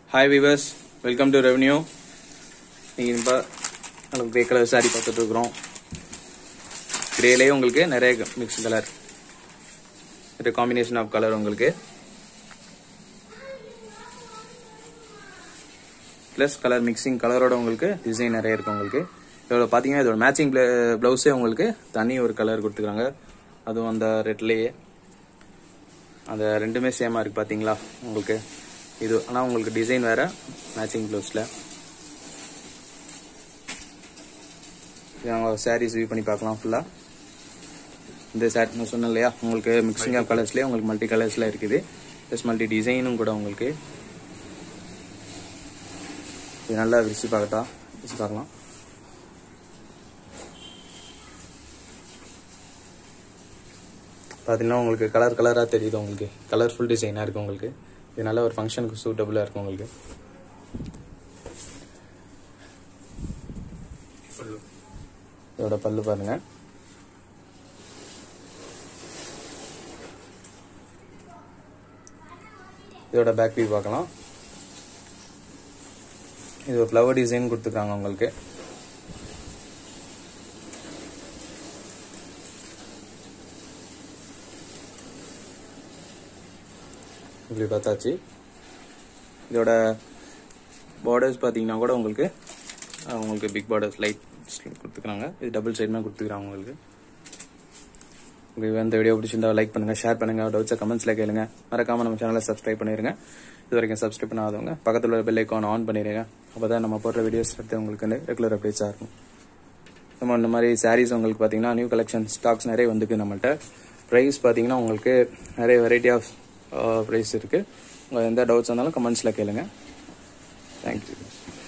hi viewers welcome to revenue நீங்கள் இப்போ உங்களுக்கு கிரே கலர் சாரி பார்த்துட்டு இருக்கிறோம் கிரேலேயே உங்களுக்கு நிறைய மிக்ஸ் கலர் இது காம்பினேஷன் ஆஃப் கலர் உங்களுக்கு ப்ளஸ் கலர் மிக்சிங் கலரோட உங்களுக்கு டிசைன் நிறைய இருக்கு உங்களுக்கு இதோட பார்த்தீங்கன்னா இதோட மேட்சிங் ப்ளவுஸே உங்களுக்கு தனி ஒரு கலர் கொடுத்துருக்காங்க அதுவும் அந்த ரெட்லேயே அந்த ரெண்டுமே சேமாக இருக்குது பார்த்தீங்களா உங்களுக்கு இது ஆனால் உங்களுக்கு டிசைன் வேறு மேட்சிங் ப்ளவுஸில் நாங்கள் சாரீஸ் வியூ பண்ணி பார்க்கலாம் ஃபுல்லாக இந்த சாரி நான் சொன்னேன் இல்லையா உங்களுக்கு மிக்சிங் ஆஃப் கலர்ஸ்லேயே உங்களுக்கு மல்டி கலர்ஸில் இருக்குது ப்ளஸ் மல்டி டிசைனும் கூட உங்களுக்கு இது நல்லா விரிச்சு பார்க்கட்டா விரிச்சு பார்க்கலாம் பார்த்தீங்கன்னா உங்களுக்கு கலர் கலராக தெரியுது உங்களுக்கு கலர்ஃபுல் டிசைனாக இருக்குது உங்களுக்கு இது நல்ல ஒரு ஃபங்க்ஷனுக்கு சூட்டபுளாக இருக்கும் உங்களுக்கு இதோட பல்லு பாருங்க இதோட பேக் வியூ பார்க்கலாம் இது ஒரு ஃப்ளவர் டிசைன் கொடுத்துருக்காங்க உங்களுக்கு இப்படி பார்த்தாச்சு இதோட பார்டர்ஸ் பார்த்தீங்கன்னா கூட உங்களுக்கு அஹ், உங்களுக்கு பிக் பார்டர்ஸ் லைட் கொடுத்துக்கிறாங்க இது டபுள் சைடுமே கொடுத்துக்கிறாங்க உங்களுக்கு உங்களுக்கு இந்த வீடியோ பிடிச்சிருந்தா லைக் பண்ணுங்க ஷேர் பண்ணுங்க டவுட்ஸை கமெண்ட்ஸ்ல கேளுங்க மறக்காம நம்ம சேனலை சப்ஸ்கிரைப் பண்ணிருங்க இது வரைக்கும் சப்ஸ்கிரைப் பண்ணாதவங்க பக்கத்தில் உள்ள பெல் ஐக்கான் ஆன் பண்ணிடுங்க அப்பதான் நம்ம போடுற வீடியோஸ் எடுத்து உங்களுக்கு ரெகுலர் அப்டேட்ஸாக இருக்கும் நம்ம இந்த மாதிரி சாரீஸ் உங்களுக்கு பார்த்தீங்கன்னா நியூ கலெக்ஷன் ஸ்டாக்ஸ் நிறைய வந்துருக்கு நம்மள்ட்ட ப்ரைஸ் பார்த்தீங்கன்னா உங்களுக்கு நிறைய வெரைட்டி ஆஃப் ப்ரைஸ் இருக்குது உங்கள் எந்த டவுட்ஸ் இருந்தாலும் கமெண்ட்ஸில் கேளுங்க தேங்க்யூ